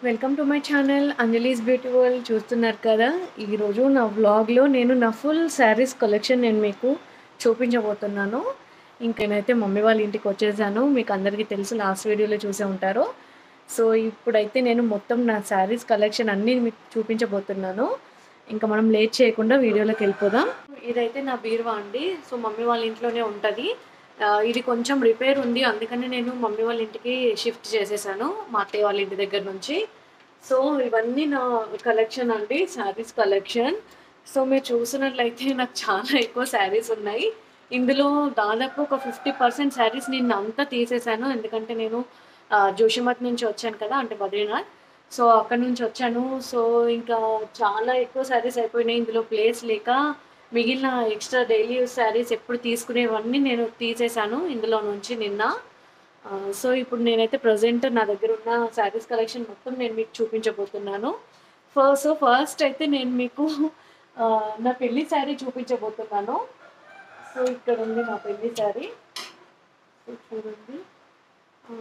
Welcome to my channel Anjali's beauty world చూస్తున్నారు కదా ఈరోజు నా వ్లాగ్లో నేను నా ఫుల్ శారీస్ కలెక్షన్ నేను మీకు చూపించబోతున్నాను ఇంకేనైతే మమ్మీ వాళ్ళ ఇంటికి వచ్చేసాను మీకు అందరికీ తెలుసు లాస్ట్ వీడియోలో చూసే ఉంటారు సో ఇప్పుడైతే నేను మొత్తం నా శారీస్ కలెక్షన్ అన్నీ మీకు చూపించబోతున్నాను ఇంకా మనం లేట్ చేయకుండా వీడియోలోకి వెళ్ళిపోదాం ఇదైతే నా బీరువా అండి సో మమ్మీ వాళ్ళ ఇంట్లోనే ఉంటుంది ఆ, ఇది కొంచెం రిపేర్ ఉంది అందుకని నేను మమ్మీ వాళ్ళ ఇంటికి షిఫ్ట్ చేసేసాను మా అత్తయ్య వాళ్ళ ఇంటి దగ్గర నుంచి సో ఇవన్నీ నా కలెక్షన్ అండి శారీస్ కలెక్షన్ సో మీరు చూసినట్లయితే నాకు చాలా ఎక్కువ శారీస్ ఉన్నాయి ఇందులో దాదాపు ఒక ఫిఫ్టీ పర్సెంట్ శారీస్ నేను అంతా తీసేసాను ఎందుకంటే నేను ఆ, జోషిమత్ నుంచి వచ్చాను కదా అంటే బద్రీనాథ్ సో అక్కడ నుంచి వచ్చాను సో ఇంకా చాలా ఎక్కువ శారీస్ అయిపోయినాయి ఇందులో ప్లేస్ లేక మిగిలిన ఎక్స్ట్రా డైలీ యూస్ శారీస్ ఎప్పుడు తీసుకునేవన్నీ నేను తీసేశాను ఇందులో నుంచి నిన్న ఆ, సో ఇప్పుడు నేనైతే ప్రజెంట్ నా దగ్గర ఉన్న శారీస్ కలెక్షన్ మొత్తం నేను మీకు చూపించబోతున్నాను ఫస్ట్ సో ఫస్ట్ అయితే నేను మీకు ఆ, నా పెళ్లి శారీ చూపించబోతున్నాను సో ఇక్కడ ఉంది నా పెళ్లి శారీ సో చూడండి ఆ,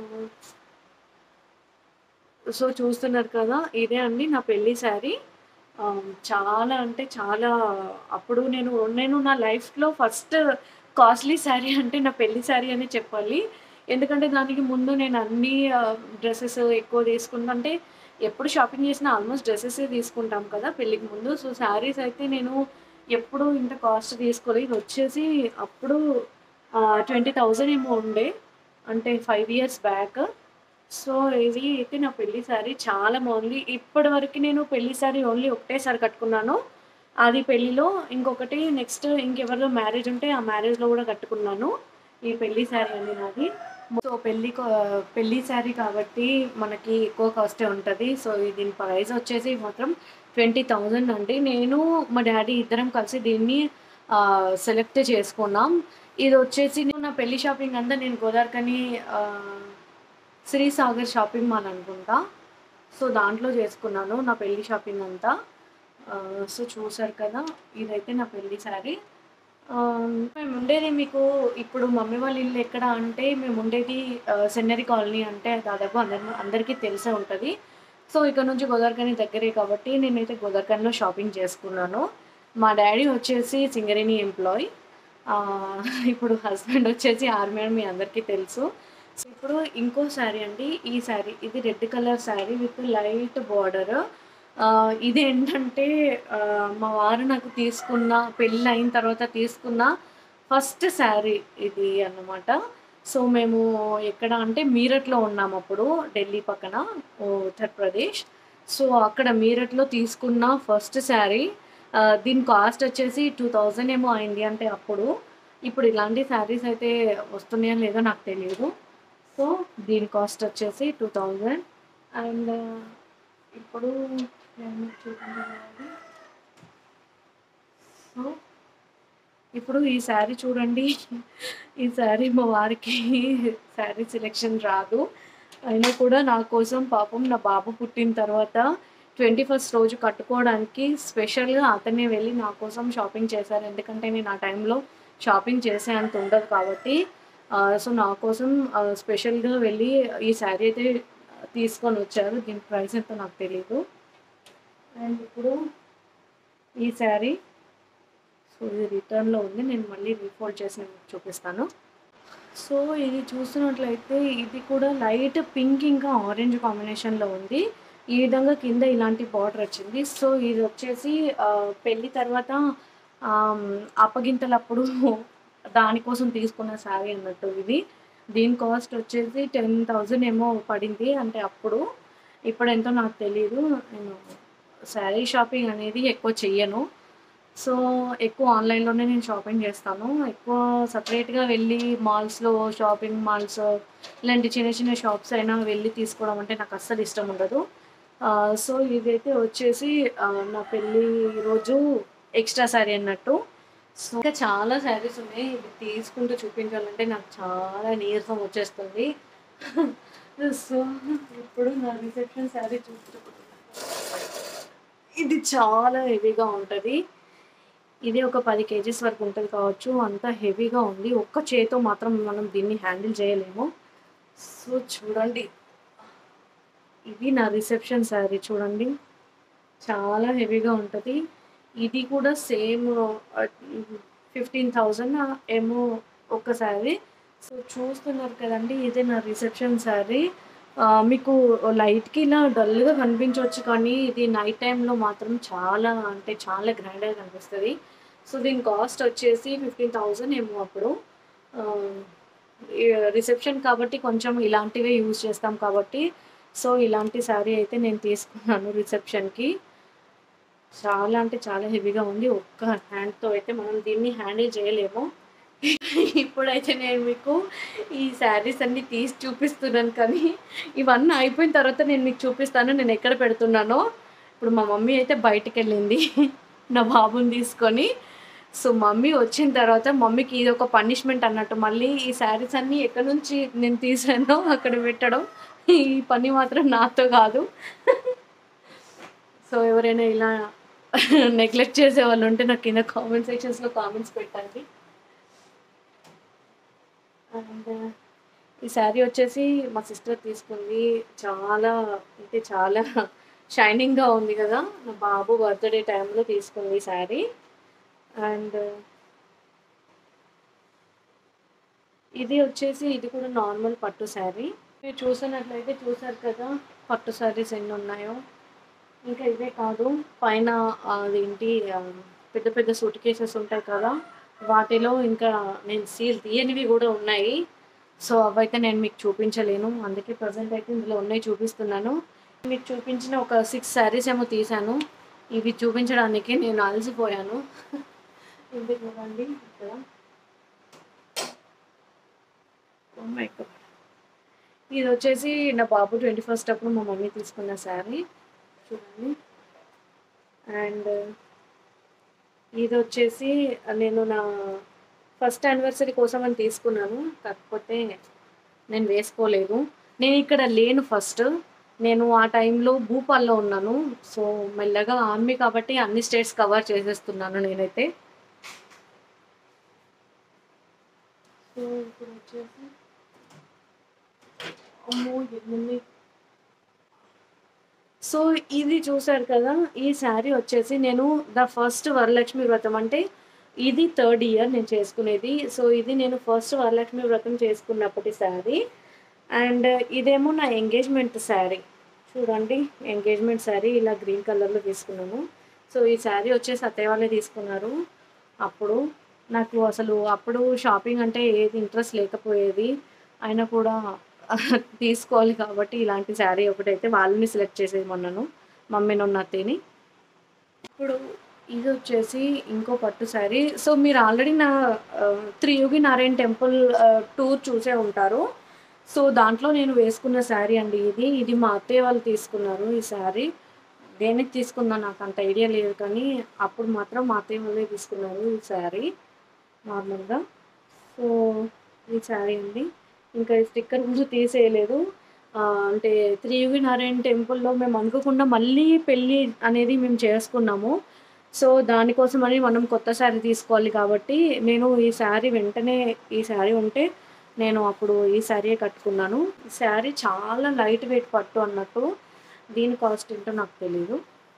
సో చూస్తున్నారు కదా ఇదే అండి నా పెళ్లి శారీ ఆ, చాలా అంటే చాలా అప్పుడు నేను నేను నా లైఫ్లో ఫస్ట్ కాస్ట్లీ శారీ అంటే నా పెళ్లి శారీ అని చెప్పాలి ఎందుకంటే దానికి ముందు నేను అన్ని డ్రెస్సెస్ ఎక్కువ తీసుకుంటా అంటే ఎప్పుడు షాపింగ్ చేసినా ఆల్మోస్ట్ డ్రెస్సెస్ తీసుకుంటాం కదా పెళ్ళికి ముందు సో శారీస్ అయితే నేను ఎప్పుడు ఇంత కాస్ట్ తీసుకోలేదు ఇది వచ్చేసి అప్పుడు ట్వంటీ థౌజండ్ ఏమో ఉండే అంటే ఫైవ్ ఇయర్స్ బ్యాక్ సో ఇది అయితే నా పెళ్లి సారీ చాలా బాగుంది ఇప్పటి వరకు నేను పెళ్లి సారీ ఓన్లీ ఒకటేసారి కట్టుకున్నాను అది పెళ్లిలో ఇంకొకటి నెక్స్ట్ ఇంకెవరిదో మ్యారేజ్ ఉంటే ఆ మ్యారేజ్లో కూడా కట్టుకున్నాను ఈ పెళ్లి శారీ అండి నాది సో పెళ్లి కో- పెళ్లి శారీ కాబట్టి మనకి ఎక్కువ కాస్టే ఉంటుంది సో దీని ప్రైస్ వచ్చేసి మాత్రం ట్వంటీ థౌజండ్ అండి నేను మా డాడీ ఇద్దరం కలిసి దీన్ని సెలెక్ట్ చేసుకున్నాం ఇది వచ్చేసి నేను నా పెళ్లి షాపింగ్ అంతా నేను గోదావరికని శ్రీ సాగర్ షాపింగ్ మాల్ అనుకుంటా సో దాంట్లో చేసుకున్నాను నా పెళ్లి షాపింగ్ అంతా ఆ, సో చూసారు కదా ఇదైతే నా పెళ్లి శారీ ఆ, మేము ఉండేది మీకు ఇప్పుడు మమ్మీ వాళ్ళ ఇల్లు ఎక్కడ అంటే మేము ఉండేది ఆ, సెన్నరి కాలనీ అంటే దాదాపు అందరి అందరికీ తెలిసే ఉంటుంది సో ఇక్కడ నుంచి గోదావరికని దగ్గరే కాబట్టి నేనైతే గోదావరికనిలో షాపింగ్ చేసుకున్నాను మా డాడీ వచ్చేసి సింగరేణి ఎంప్లాయ్ ఇప్పుడు హస్బెండ్ వచ్చేసి ఆర్మీ అని మీ అందరికీ తెలుసు సో ఇప్పుడు ఇంకో శారీ అండి ఈ శారీ ఇది red colour sari with light border ఇది ఏంటంటే ఆ, మా వారు నాకు తీసుకున్న పెళ్ళి అయిన తర్వాత తీసుకున్న ఫస్ట్ శారీ ఇది అన్నమాట సో మేము ఎక్కడ అంటే మీరట్లో ఉన్నాం అప్పుడు ఢిల్లీ పక్కన ఓ, ఉత్తరప్రదేశ్ సో అక్కడ మీరట్లో తీసుకున్న ఫస్ట్ శారీ దీని కాస్ట్ వచ్చేసి టూ థౌజండ్ ఏమో అయింది అంటే అప్పుడు ఇప్పుడు ఇలాంటి శారీస్ అయితే వస్తున్నాయో లేదో నాకు తెలియదు సో దీని కాస్ట్ వచ్చేసి టూ థౌజండ్ అండ్ ఇప్పుడు నేను మీకు చూపించబోయేది సో ఇప్పుడు ఈ శారీ చూడండి ఈ శారీ మా వారికి శారీ సెలెక్షన్ రాదు అయినా కూడా నా కోసం పాపం నా బాబు పుట్టిన తర్వాత ట్వంటీ ఫస్ట్ రోజు కట్టుకోవడానికి స్పెషల్గా అతనే వెళ్ళి నా కోసం షాపింగ్ చేశారు ఎందుకంటే నేను ఆ టైంలో షాపింగ్ చేసే అంత ఉండదు కాబట్టి ఆ, సో నా కోసం ఆ, స్పెషల్గా వెళ్ళి ఈ శారీ అయితే తీసుకొని వచ్చారు దీని ప్రైస్ ఎంతో నాకు తెలియదు అండ్ ఇప్పుడు ఈ శారీ సో ఇది రిటర్న్లో ఉంది నేను మళ్ళీ రీఫోల్డ్ చేసి నేను మీకు చూపిస్తాను సో ఇది చూస్తున్నట్లయితే ఇది కూడా లైట్ పింక్ ఇంకా ఆరెంజ్ కాంబినేషన్లో ఉంది ఈ విధంగా కింద ఇలాంటి బార్డర్ వచ్చింది సో ఇది వచ్చేసి ఆ, పెళ్లి తర్వాత ఆమ్, అప్పగింతలప్పుడు దానికోసం తీసుకున్న శారీ అన్నట్టు ఇది దీని కాస్ట్ వచ్చేసి టెన్ థౌజండ్ ఏమో పడింది అంటే అప్పుడు ఇప్పుడు ఎంతో నాకు తెలియదు నేను శారీ షాపింగ్ అనేది ఎక్కువ చెయ్యను సో ఎక్కువ ఆన్లైన్లోనే నేను షాపింగ్ చేస్తాను ఎక్కువ సపరేట్గా వెళ్ళి మాల్స్లో షాపింగ్ మాల్స్ ఇలాంటి చిన్న చిన్న షాప్స్ అయినా వెళ్ళి తీసుకోవడం అంటే నాకు అస్సలు ఇష్టం ఉండదు ఆ, సో ఇదైతే వచ్చేసి ఆ, నా పెళ్ళి రోజు ఎక్స్ట్రా శారీ అన్నట్టు సో ఇంకా చాలా శారీస్ ఉన్నాయి ఇవి తీసుకుంటూ చూపించాలంటే నాకు చాలా నీరసం వచ్చేస్తుంది సో ఇప్పుడు నా రిసెప్షన్ శారీ చూపించబోతున్నాను ఇది చాలా హెవీగా ఉంటుంది ఇది ఒక పది కేజీస్ వరకు ఉంటుంది కావచ్చు అంత హెవీగా ఉంది ఒక్క చేతో మాత్రం మనం దీన్ని హ్యాండిల్ చేయలేము సో చూడండి ఇది నా రిసెప్షన్ శారీ చూడండి చాలా హెవీగా ఉంటుంది ఇది కూడా సేమ్ ఫిఫ్టీన్ థౌజండ్ ఏమో ఒక శారీ సో చూస్తున్నారు కదండి ఇదే నా రిసెప్షన్ శారీ మీకు లైట్కి ఇలా డల్గా కనిపించవచ్చు కానీ ఇది నైట్ టైంలో మాత్రం చాలా అంటే చాలా గ్రాండ్గా కనిపిస్తుంది సో దీని కాస్ట్ వచ్చేసి ఫిఫ్టీన్ థౌజండ్ ఏమో అప్పుడు రిసెప్షన్ కాబట్టి కొంచెం ఇలాంటివే యూజ్ చేస్తాం కాబట్టి సో ఇలాంటి శారీ అయితే నేను తీసుకున్నాను రిసెప్షన్కి చాలా అంటే చాలా హెవీగా ఉంది ఒక్క హ్యాండ్తో అయితే మనం దీన్ని హ్యాండిల్ చేయలేము ఇప్పుడైతే నేను మీకు ఈ శారీస్ అన్ని తీసి చూపిస్తున్నాను కానీ ఇవన్నీ అయిపోయిన తర్వాత నేను మీకు చూపిస్తాను నేను ఎక్కడ పెడుతున్నానో ఇప్పుడు మా మమ్మీ అయితే బయటికి వెళ్ళింది నా బాబుని తీసుకొని సో మమ్మీ వచ్చిన తర్వాత మమ్మీకి ఇది ఒక పనిష్మెంట్ అన్నట్టు మళ్ళీ ఈ శారీస్ అన్నీ ఎక్కడి నుంచి నేను తీసానో అక్కడ పెట్టడం ఈ పని మాత్రం నాతో కాదు సో ఎవరైనా ఇలా నెగ్లెక్ట్ చేసే వాళ్ళు ఉంటే నాకు కింద కామెంట్ సెక్షన్స్లో కామెంట్స్ పెట్టండి అండ్ ఈ శారీ వచ్చేసి మా సిస్టర్ తీసుకుంది చాలా అంటే చాలా షైనింగ్గా ఉంది కదా నా బాబు బర్త్డే టైంలో తీసుకుంది ఈ శారీ అండ్ ఇది వచ్చేసి ఇది కూడా నార్మల్ పట్టు శారీ మీరు చూసినట్లయితే చూసారు కదా పట్టు శారీస్ ఎన్ని ఉన్నాయో ఇంకా ఇవే కాదు పైన అదేంటి ఆ, పెద్ద పెద్ద సూట్ కేసెస్ ఉంటాయి కదా వాటిలో ఇంకా నేను సీల్ తీయనివి కూడా ఉన్నాయి సో అవైతే నేను మీకు చూపించలేను అందుకే ప్రజెంట్ అయితే ఇందులో ఉన్నాయి చూపిస్తున్నాను మీకు చూపించిన ఒక సిక్స్ శారీస్ ఏమో తీసాను ఇవి చూపించడానికి నేను అలసిపోయాను ఎందుకు చూడండి ఇక్కడ Oh my God. ఇది వచ్చేసి నా బాబు ట్వంటీ ఫస్ట్ అప్పుడు మా మమ్మీ తీసుకున్న శారీ చూడండి అండ్ ఇది వచ్చేసి నేను నా ఫస్ట్ యానివర్సరీ కోసం అని తీసుకున్నాను కాకపోతే నేను వేసుకోలేదు నేను ఇక్కడ లేను ఫస్ట్ నేను ఆ టైంలో భూపాల్లో ఉన్నాను సో మెల్లగా ఆర్మీ కాబట్టి అన్ని స్టేట్స్ కవర్ చేసేస్తున్నాను నేనైతే సో ఇప్పుడు వచ్చేసి అమ్మో ఎన్ని సో ఇది చూసారు కదా ఈ శారీ వచ్చేసి నేను ద ఫస్ట్ వరలక్ష్మి వ్రతం అంటే ఇది థర్డ్ ఇయర్ నేను చేసుకునేది సో ఇది నేను ఫస్ట్ వరలక్ష్మి వ్రతం చేసుకున్నప్పటి శారీ అండ్ ఇదేమో నా ఎంగేజ్మెంట్ శారీ చూడండి ఎంగేజ్మెంట్ శారీ ఇలా గ్రీన్ కలర్లో తీసుకున్నాను సో ఈ శారీ వచ్చేసి అత్తయ్య వాళ్ళే తీసుకున్నారు అప్పుడు నాకు అసలు అప్పుడు షాపింగ్ అంటే ఏది ఇంట్రెస్ట్ లేకపోయేది అయినా కూడా తీసుకోవాలి కాబట్టి ఇలాంటి శారీ ఒకటైతే వాళ్ళని సెలెక్ట్ చేసేది మొన్నను మమ్మీ ఉన్న అత్తయ్యని ఇప్పుడు ఇది వచ్చేసి ఇంకో పట్టు శారీ సో మీరు ఆల్రెడీ నా ఆ, త్రియుగి నారాయణ టెంపుల్ ఆ, టూర్ చూసే ఉంటారు సో దాంట్లో నేను వేసుకున్న శారీ అండి ఇది ఇది మా అత్తయ్య వాళ్ళు తీసుకున్నారు ఈ శారీ దేనికి తీసుకుందా నాకు అంత ఐడియా లేదు కానీ అప్పుడు మాత్రం మా అత్తయ్య వాళ్ళే తీసుకున్నారు ఈ శారీ నార్మల్గా సో ఈ శారీ అండి ఇంకా ఈ స్టిక్కర్ కూడా తీసేయలేదు ఆ, అంటే త్రియుగి నారాయణ టెంపుల్లో మేము అనుకోకుండా మళ్ళీ పెళ్ళి అనేది మేము చేసుకున్నాము సో దానికోసమని మనం కొత్త శారీ తీసుకోవాలి కాబట్టి నేను ఈ శారీ వెంటనే ఈ శారీ ఉంటే నేను అప్పుడు ఈ శారీయే కట్టుకున్నాను ఈ శారీ చాలా లైట్ వెయిట్ పట్టు అన్నట్టు దీని కాస్ట్ ఏంటో నాకు తెలీదు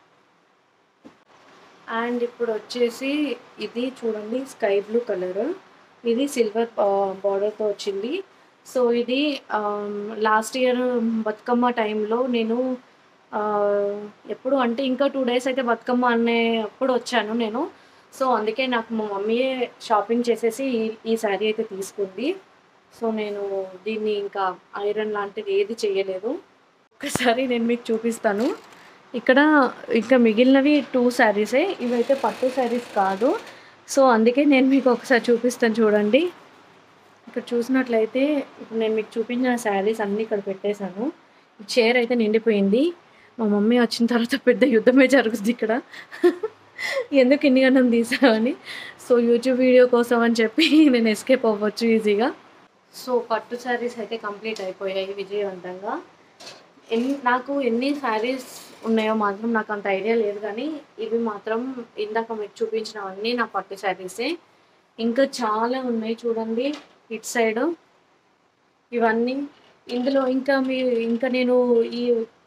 అండ్ ఇప్పుడు వచ్చేసి ఇది చూడండి స్కై బ్లూ కలర్ ఇది సిల్వర్ బార్డర్తో వచ్చింది సో ఇది లాస్ట్ ఇయర్ బతుకమ్మ టైంలో నేను ఆ, ఎప్పుడు అంటే ఇంకా టూ డేస్ అయితే బతుకమ్మ అనే అప్పుడు వచ్చాను నేను సో అందుకే నాకు మా మమ్మీయే షాపింగ్ చేసేసి ఈ ఈ శారీ అయితే తీసుకుంది సో నేను దీన్ని ఇంకా ఐరన్ లాంటిది ఏది చేయలేదు ఒకసారి నేను మీకు చూపిస్తాను ఇక్కడ ఇంకా మిగిలినవి టూ శారీసే ఇవైతే పట్టు శారీస్ కాదు సో అందుకే నేను మీకు ఒకసారి చూపిస్తాను చూడండి ఇక్కడ చూసినట్లయితే ఇప్పుడు నేను మీకు చూపించిన శారీస్ అన్నీ ఇక్కడ పెట్టేశాను ఈ చైర్ అయితే నిండిపోయింది మా మమ్మీ వచ్చిన తర్వాత పెద్ద యుద్ధమే జరుగుతుంది ఇక్కడ ఎందుకు ఇన్ని గణం తీసామని సో యూట్యూబ్ వీడియో కోసం అని చెప్పి నేను ఎస్కేప్ అవ్వచ్చు ఈజీగా సో పట్టు శారీస్ అయితే కంప్లీట్ అయిపోయాయి విజయవంతంగా ఎన్ని నాకు ఎన్ని శారీస్ ఉన్నాయో మాత్రం నాకు అంత ఐడియా లేదు కానీ ఇవి మాత్రం ఇందాక మీకు చూపించినవన్నీ నా పట్టు శారీసే ఇంకా చాలా ఉన్నాయి చూడండి ఇట్ సైడ్ ఇవన్నీ ఇందులో ఇంకా మీ ఇంకా నేను ఈ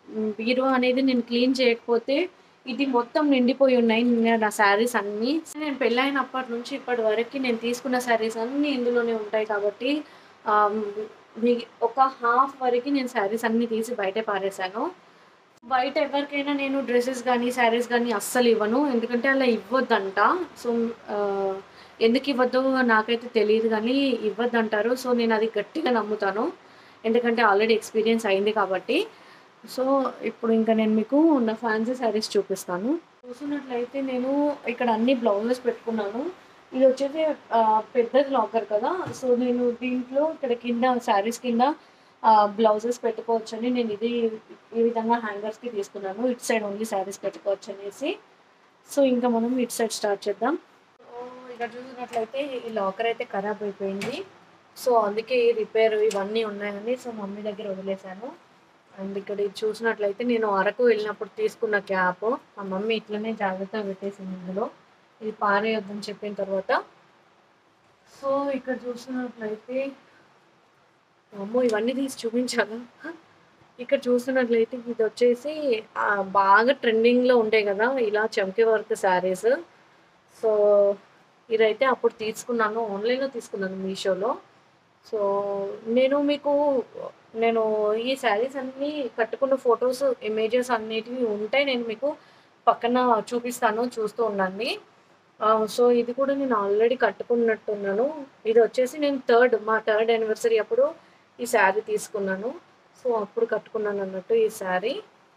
హ్మ్, బీరువా అనేది నేను క్లీన్ చేయకపోతే ఇది మొత్తం నిండిపోయి ఉన్నాయి న- నా శారీస్ అన్నీ నేను పెళ్ళైనప్పటి నుంచి ఇప్పటి వరకు నేను తీసుకున్న శారీస్ అన్నీ ఇందులోనే ఉంటాయి కాబట్టి ఆమ్, మీ- ఒక హాఫ్ వరకు నేను శారీస్ అన్నీ తీసి బయట పారేశాను బయట ఎవరికైనా నేను డ్రెస్సెస్ కానీ శారీస్ కానీ అస్సలు ఇవ్వను ఎందుకంటే అలా ఇవ్వద్దంట సో ఆ, ఎందుకు ఇవ్వద్దో నాకైతే తెలియదు కానీ ఇవ్వద్దంటారు సో నేను అది గట్టిగా నమ్ముతాను ఎందుకంటే ఆల్రెడీ ఎక్స్పీరియన్స్ అయింది కాబట్టి సో ఇప్పుడు ఇంకా నేను మీకు నా ఫ్యాన్సీ శారీస్ చూపిస్తాను చూసినట్లయితే నేను ఇక్కడ అన్ని బ్లౌజెస్ పెట్టుకున్నాను ఇది వచ్చేసి ఆ, పెద్దది లాకర్ కదా సో నేను దీంట్లో ఇక్కడ కింద శారీస్ కింద బ్లౌజెస్ పెట్టుకోవచ్చని నేను ఇది ఈ విధంగా హ్యాంగర్స్కి తీసుకున్నాను ఇటు సైడ్ ఓన్లీ శారీస్ పెట్టుకోవచ్చు అనేసి సో ఇంకా మనం ఇటు సైడ్ స్టార్ట్ చేద్దాం సో ఇక్కడ చూసినట్లయితే ఈ లాకర్ అయితే ఖరాబ్ అయిపోయింది సో అందుకే రిపేర్ ఇవన్నీ ఉన్నాయని సో మమ్మీ దగ్గర వదిలేశాను అండ్ ఇక్కడ ఇది చూసినట్లయితే నేను అరకు వెళ్ళినప్పుడు తీసుకున్న క్యాప్ మా మమ్మీ ఇట్లనే జాగ్రత్తగా పెట్టేసింది ఇందులో ఇది పారేయొద్దని చెప్పిన తర్వాత సో ఇక్కడ చూసినట్లయితే అమ్మో ఇవన్నీ తీసి చూపించాలా ఇక్కడ చూస్తున్నట్లయితే ఇది వచ్చేసి ఆ, బాగా ట్రెండింగ్లో ఉంటాయి కదా ఇలా చమ్కీ వర్క్ శారీస్ సో ఇదైతే అప్పుడు తీసుకున్నాను ఆన్లైన్లో తీసుకున్నాను మీషోలో సో నేను మీకు నేను ఈ శారీస్ అన్నీ కట్టుకున్న ఫొటోస్ ఇమేజెస్ అన్నిటివి ఉంటాయి నేను మీకు పక్కన చూపిస్తాను చూస్తూ ఉండండి ఆ, సో ఇది కూడా నేను ఆల్రెడీ కట్టుకున్నట్టున్నాను ఇది వచ్చేసి నేను థర్డ్ మా థర్డ్ యానివర్సరీ అప్పుడు ఈ శారీ తీసుకున్నాను సో అప్పుడు కట్టుకున్నాను అన్నట్టు ఈ శారీ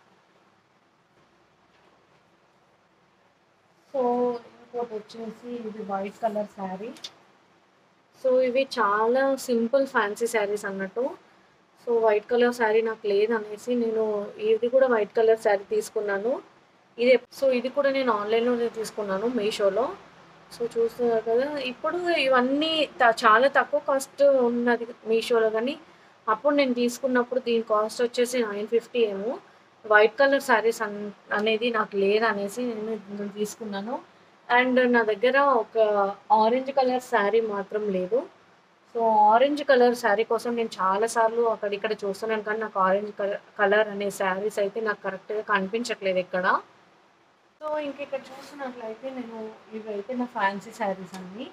సో ఇంకోటి వచ్చేసి ఇది వైట్ కలర్ శారీ సో ఇవి చాలా సింపుల్ ఫ్యాన్సీ శారీస్ అన్నట్టు సో వైట్ కలర్ శారీ నాకు లేదు అనేసి నేను ఇది కూడా వైట్ కలర్ శారీ తీసుకున్నాను ఇది సో ఇది కూడా నేను ఆన్లైన్లోనే తీసుకున్నాను మీషోలో సో చూస్తున్నారు కదా ఇప్పుడు ఇవన్నీ త- చాలా తక్కువ కాస్ట్ ఉన్నది మీషోలో కానీ అప్పుడు నేను తీసుకున్నప్పుడు దీని కాస్ట్ వచ్చేసి నైన్ ఫిఫ్టీ ఏమో వైట్ కలర్ శారీస్ అన్ అనేది నాకు లేదు అనేసి నేను ఇది తీసుకున్నాను అండ్ నా దగ్గర ఒక ఆరెంజ్ కలర్ శారీ మాత్రం లేదు సో ఆరెంజ్ కలర్ శారీ కోసం నేను చాలాసార్లు అక్కడ ఇక్కడ చూస్తున్నాను కానీ నాకు ఆరెంజ్ కలర్ కలర్ అనే శారీస్ అయితే నాకు కరెక్ట్గా కనిపించట్లేదు ఇక్కడ సో ఇంక ఇక్కడ చూసినట్లయితే నేను ఇవైతే నా ఫ్యాన్సీ శారీస్ అన్ని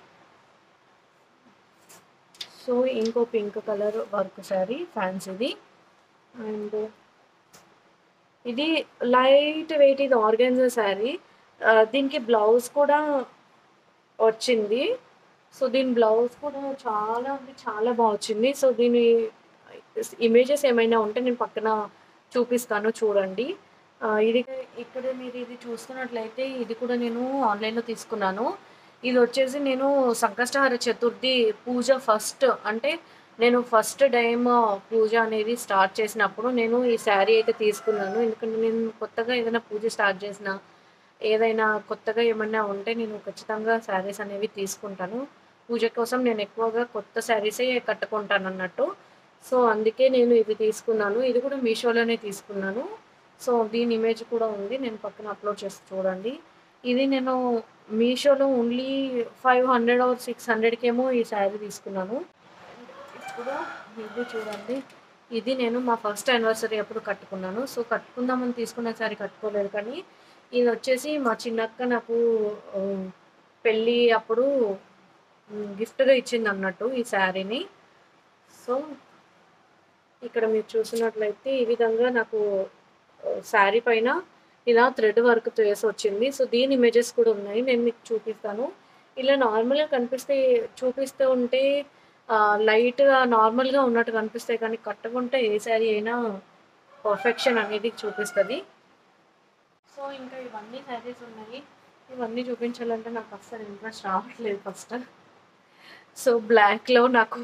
సో ఇంకో పింక్ కలర్ వర్క్ శారీ ఫ్యాన్సీది అండ్ ఇది లైట్ వెయిట్ ఇది ఆర్గాన్జా శారీ దీనికి బ్లౌజ్ కూడా వచ్చింది సో దీని బ్లౌజ్ కూడా చాలా అంటే చాలా బాగా వచ్చింది సో దీని ఇమేజెస్ ఏమైనా ఉంటే నేను పక్కన చూపిస్తాను చూడండి ఆ, ఇది ఇక్కడ మీరు ఇది చూస్తున్నట్లయితే ఇది కూడా నేను ఆన్లైన్లో తీసుకున్నాను ఇది వచ్చేసి నేను సంకష్టహార చతుర్థి పూజ ఫస్ట్ అంటే నేను ఫస్ట్ టైం పూజ అనేది స్టార్ట్ చేసినప్పుడు నేను ఈ శారీ అయితే తీసుకున్నాను ఎందుకంటే నేను కొత్తగా ఏదైనా పూజ స్టార్ట్ చేసిన ఏదైనా కొత్తగా ఏమన్నా ఉంటే నేను ఖచ్చితంగా శారీస్ అనేవి తీసుకుంటాను పూజ కోసం నేను ఎక్కువగా కొత్త శారీసే కట్టుకుంటాను అన్నట్టు సో అందుకే నేను ఇది తీసుకున్నాను ఇది కూడా మీషోలోనే తీసుకున్నాను సో దీని ఇమేజ్ కూడా ఉంది నేను పక్కన అప్లోడ్ చేసి చూడండి ఇది నేను మీషోలో only five hundred or six హండ్రెడ్కేమో ఈ శారీ తీసుకున్నాను ఇప్పుడు ఇది చూడండి ఇది నేను మా ఫస్ట్ యానివర్సరీ అప్పుడు కట్టుకున్నాను సో కట్టుకుందామని తీసుకున్న శారీ కట్టుకోలేదు కానీ ఇది వచ్చేసి మా చిన్నక్క నాకు ఆ, పెళ్ళి అప్పుడు గిఫ్ట్గా ఇచ్చింది అన్నట్టు ఈ శారీని సో ఇక్కడ మీరు చూసినట్లయితే ఈ విధంగా నాకు శారీ పైన ఇలా థ్రెడ్ వర్క్ చేసి వచ్చింది సో దీని ఇమేజెస్ కూడా ఉన్నాయి నేను మీకు చూపిస్తాను ఇలా నార్మల్గా కనిపిస్తే చూపిస్తూ ఉంటే లైట్గా నార్మల్గా ఉన్నట్టు కనిపిస్తాయి కానీ కట్టుకుంటే ఏ శారీ అయినా పర్ఫెక్షన్ అనేది చూపిస్తుంది సో ఇంకా ఇవన్నీ శారీస్ ఉన్నాయి ఇవన్నీ చూపించాలంటే నాకు అస్సలు ఇంట్రెస్ట్ రావట్లేదు ఫస్ట్ సో బ్లాక్లో నాకు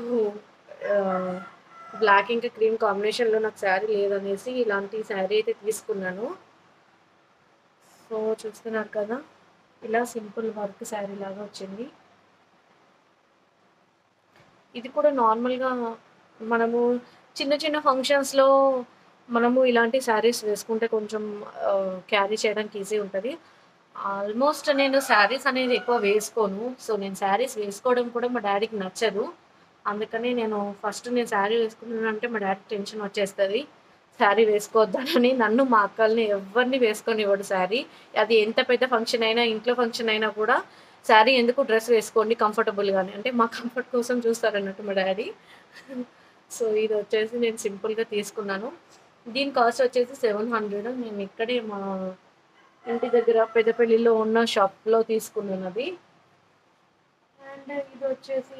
బ్లాక్ ఇంకా క్రీమ్ కాంబినేషన్లో నాకు శారీ లేదనేసి ఇలాంటి శారీ అయితే తీసుకున్నాను సో చూస్తున్నారు కదా ఇలా సింపుల్ వర్క్ శారీ లాగా వచ్చింది ఇది కూడా నార్మల్గా మనము చిన్న చిన్న ఫంక్షన్స్లో మనము ఇలాంటి శారీస్ వేసుకుంటే కొంచెం క్యారీ చేయడానికి ఈజీ ఉంటుంది ఆల్మోస్ట్ నేను శారీస్ అనేది ఎక్కువ వేసుకోను సో నేను శారీస్ వేసుకోవడం కూడా మా డాడీకి నచ్చదు అందుకని నేను ఫస్ట్ నేను శారీ వేసుకున్నానంటే మా డాడీ టెన్షన్ వచ్చేస్తుంది శారీ వేసుకోవద్దని నన్ను మా అక్కల్ని ఎవరిని వేసుకొని ఇవ్వడు శారీ అది ఎంత పెద్ద ఫంక్షన్ అయినా ఇంట్లో ఫంక్షన్ అయినా కూడా శారీ ఎందుకు డ్రెస్ వేసుకోండి కంఫర్టబుల్గానే అంటే మా కంఫర్ట్ కోసం చూస్తారన్నట్టు మా డాడీ సో ఇది వచ్చేసి నేను సింపుల్గా తీసుకున్నాను దీని కాస్ట్ వచ్చేసి సెవెన్ హండ్రెడ్ నేను ఇక్కడే మా ఇంటి దగ్గర పెద్దపల్లిలో ఉన్న షాప్లో తీసుకున్నాను అది అండ్ ఇది వచ్చేసి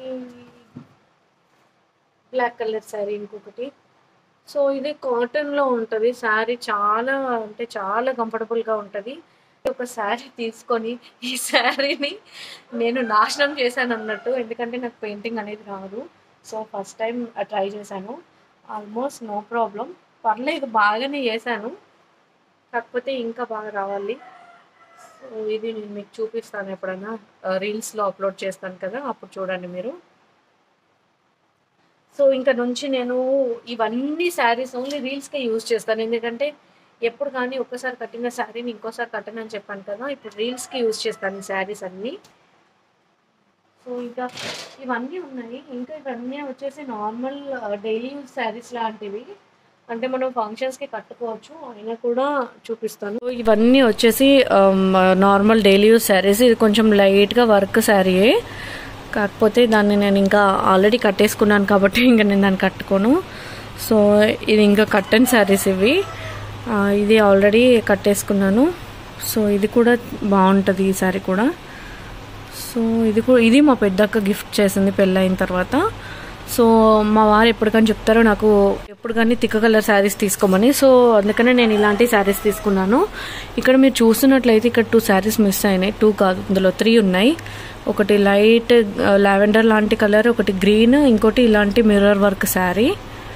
బ్లాక్ కలర్ శారీ ఇంకొకటి సో ఇది కాటన్లో ఉంటుంది శారీ చాలా అంటే చాలా కంఫర్టబుల్గా ఉంటుంది ఒక శారీ తీసుకొని ఈ శారీని నేను నాశనం చేశాను అన్నట్టు ఎందుకంటే నాకు పెయింటింగ్ అనేది రాదు సో ఫస్ట్ టైం ట్రై చేశాను ఆల్మోస్ట్ నో ప్రాబ్లం పర్లేదు బాగానే చేశాను కాకపోతే ఇంకా బాగా రావాలి సో ఇది నేను మీకు చూపిస్తాను ఎప్పుడైనా రీల్స్లో అప్లోడ్ చేస్తాను కదా అప్పుడు చూడండి మీరు సో ఇంకా నుంచి నేను ఇవన్నీ శారీస్ ఓన్లీ రీల్స్కే యూజ్ చేస్తాను ఎందుకంటే ఎప్పుడు కానీ ఒక్కసారి కట్టిన శారీని ఇంకోసారి కట్టను అని చెప్పాను కదా ఇప్పుడు రీల్స్కి యూజ్ చేస్తాను ఈ శారీస్ అన్నీ సో ఇంకా ఇవన్నీ ఉన్నాయి ఇంకా ఇవన్నీ వచ్చేసి నార్మల్ డైలీ యూజ్ శారీస్ లాంటివి అంటే మనం ఫంక్షన్స్కి కట్టుకోవచ్చు అయినా కూడా చూపిస్తాను ఇవన్నీ వచ్చేసి నార్మల్ డైలీ యూజ్ శారీస్ ఇది కొంచెం లైట్గా వర్క్ శారీయే కాకపోతే దాన్ని నేను ఇంకా ఆల్రెడీ కట్టేసుకున్నాను కాబట్టి ఇంకా నేను దాన్ని కట్టుకోను సో ఇది ఇంకా కట్టన్ శారీస్ ఇవి ఆ, ఇది ఆల్రెడీ కట్టేసుకున్నాను సో ఇది కూడా బాగుంటుంది ఈ శారీ కూడా సో ఇది కూడా ఇది మా పెద్దక్క గిఫ్ట్ చేసింది పెళ్ళైన తర్వాత సో మా వారు ఎప్పటికని చెప్తారో నాకు ఎప్పుడు కానీ తిక్క కలర్ శారీస్ తీసుకోమని సో అందుకనే నేను ఇలాంటి శారీస్ తీసుకున్నాను ఇక్కడ మీరు చూస్తున్నట్లయితే ఇక్కడ టూ శారీస్ మిస్ అయినాయి టూ కాదు ఇందులో త్రీ ఉన్నాయి ఒకటి లైట్ లావెండర్ లాంటి కలర్ ఒకటి గ్రీన్ ఇంకోటి ఇలాంటి మిర్రర్ వర్క్ శారీ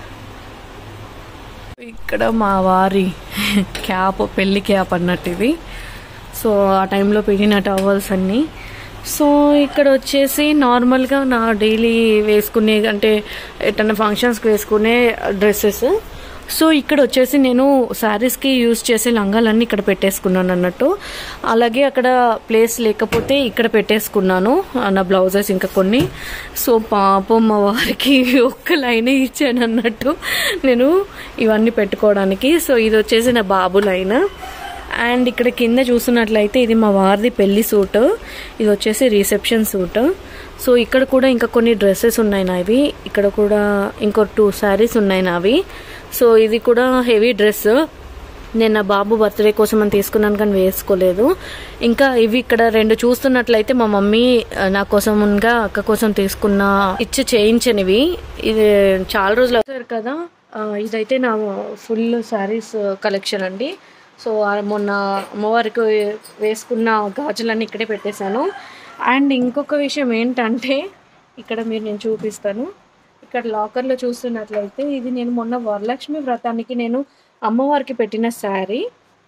ఇక్కడ మా వారి క్యాప్ పెళ్లి క్యాప్ అన్నట్టు ఇది సో ఆ టైంలో పెట్టిన టవల్స్ అన్నీ సో ఇక్కడ వచ్చేసి నార్మల్గా నా డైలీ వేసుకునే అంటే ఎటన్నా ఫంక్షన్స్కి వేసుకునే డ్రెస్సెస్ సో ఇక్కడ వచ్చేసి నేను శారీస్కి యూజ్ చేసే లంగాలన్నీ ఇక్కడ పెట్టేసుకున్నాను అన్నట్టు అలాగే అక్కడ ప్లేస్ లేకపోతే ఇక్కడ పెట్టేసుకున్నాను ఆ, నా బ్లౌజెస్ ఇంకా కొన్ని సో పాపం మా వారికి ఒక్క లైనే ఇచ్చాను అన్నట్టు నేను ఇవన్నీ పెట్టుకోవడానికి సో ఇది వచ్చేసి నా బాబు లైన్ అండ్ ఇక్కడ కింద చూస్తున్నట్లయితే ఇది మా వారిది పెళ్లి సూట్ ఇది వచ్చేసి రిసెప్షన్ సూట్ సో ఇక్కడ కూడా ఇంకా కొన్ని డ్రెస్సెస్ ఉన్నాయి నావి ఇక్కడ కూడా ఇంకో టూ శారీస్ ఉన్నాయి నావి సో ఇది కూడా హెవీ డ్రెస్ నేను నా బాబు బర్త్డే కోసం అని తీసుకున్నాను కానీ వేసుకోలేదు ఇంకా ఇవి ఇక్కడ రెండు చూస్తున్నట్లయితే మా మమ్మీ ఆ, నా కోసం మున్గా అక్క కోసం తీసుకున్న ఇచ్చి చేయించనివి ఇది చాలా రోజులు అవుతారు కదా ఆ, ఇదైతే నా ఫుల్ శారీస్ కలెక్షన్ అండి సో ఆ మొన్న అమ్మవారికి వేసుకున్న గాజులన్నీ ఇక్కడే పెట్టేశాను అండ్ ఇంకొక విషయం ఏంటంటే ఇక్కడ మీరు నేను చూపిస్తాను ఇక్కడ లాకర్లో చూస్తున్నట్లయితే ఇది నేను మొన్న వరలక్ష్మి వ్రతానికి నేను అమ్మవారికి పెట్టిన శారీ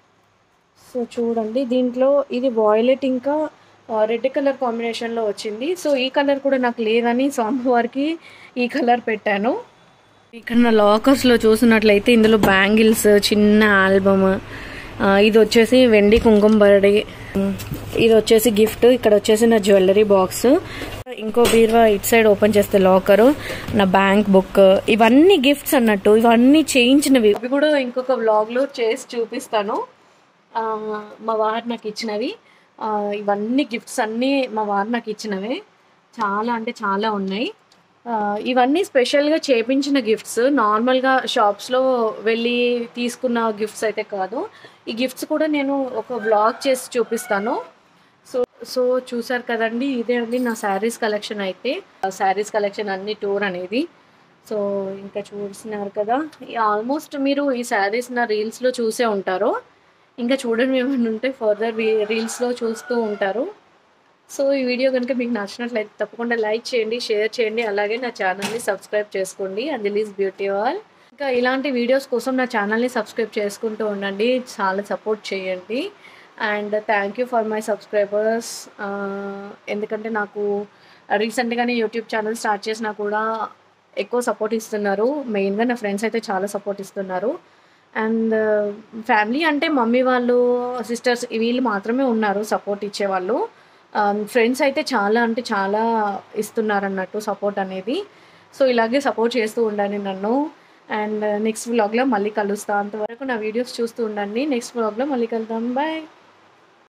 సో చూడండి దీంట్లో ఇది వాయిలెట్ ఇంకా రెడ్ కలర్ కాంబినేషన్లో వచ్చింది సో ఈ కలర్ కూడా నాకు లేదని సో అమ్మవారికి ఈ కలర్ పెట్టాను ఇక్కడ నా లాకర్స్లో చూసినట్లయితే ఇందులో బ్యాంగిల్స్ చిన్న ఆల్బమ్ ఇది వచ్చేసి వెండి కుంకుమ బరడి ఇది వచ్చేసి గిఫ్ట్ ఇక్కడ వచ్చేసి నా జ్యువెలరీ బాక్స్ ఇంకో బీరువా ఇట్ సైడ్ ఓపెన్ చేస్తే లాకర్ నా బ్యాంక్ బుక్ ఇవన్నీ గిఫ్ట్స్ అన్నట్టు ఇవన్నీ చేయించినవి ఇవి కూడా ఇంకొక వ్లాగ్ లో చేసి చూపిస్తాను ఆ, మా వారు నాకు ఇచ్చినవి ఆ, ఇవన్నీ గిఫ్ట్స్ అన్నీ మా వారు నాకు ఇచ్చినవే చాలా అంటే చాలా ఉన్నాయి ఆ, ఇవన్నీ స్పెషల్గా చేపించిన గిఫ్ట్స్ నార్మల్గా షాప్స్లో వెళ్ళి తీసుకున్న గిఫ్ట్స్ అయితే కాదు ఈ గిఫ్ట్స్ కూడా నేను ఒక వ్లాగ్ చేసి చూపిస్తాను సో సో చూసారు కదండి ఇదే అండి నా శారీస్ కలెక్షన్ అయితే శారీస్ కలెక్షన్ అన్ని టూర్ అనేది సో ఇంకా చూస్తున్నారు కదా ఆల్మోస్ట్ మీరు ఈ శారీస్ నా రీల్స్లో చూసే ఉంటారు ఇంకా చూడండి ఏమైనా ఉంటే ఫర్దర్ రీల్స్లో చూస్తూ ఉంటారు సో ఈ వీడియో కనుక మీకు నచ్చినట్లయితే తప్పకుండా లైక్ చేయండి షేర్ చేయండి అలాగే నా ఛానల్ని సబ్స్క్రైబ్ చేసుకోండి అంజలీస్ బ్యూటీ ఆల్ ఇంకా ఇలాంటి వీడియోస్ కోసం నా ఛానల్ని సబ్స్క్రైబ్ చేసుకుంటూ ఉండండి చాలా సపోర్ట్ చేయండి and thank you for my subscribers ఎందుకంటే నాకు రీసెంట్గానే యూట్యూబ్ ఛానల్ స్టార్ట్ చేసినా కూడా ఎక్కువ సపోర్ట్ ఇస్తున్నారు మెయిన్గా నా ఫ్రెండ్స్ అయితే చాలా సపోర్ట్ ఇస్తున్నారు అండ్ ఫ్యామిలీ అంటే మమ్మీ వాళ్ళు సిస్టర్స్ వీళ్ళు మాత్రమే ఉన్నారు సపోర్ట్ ఇచ్చేవాళ్ళు ఫ్రెండ్స్ అయితే చాలా అంటే చాలా ఇస్తున్నారు అన్నట్టు సపోర్ట్ అనేది సో ఇలాగే సపోర్ట్ చేస్తూ ఉండండి నన్ను అండ్ నెక్స్ట్ వ్లాగ్లో మళ్ళీ కలుస్తా అంతవరకు నా వీడియోస్ చూస్తూ ఉండండి నెక్స్ట్ వ్లాగ్లో మళ్ళీ కలుద్దాం బాయ్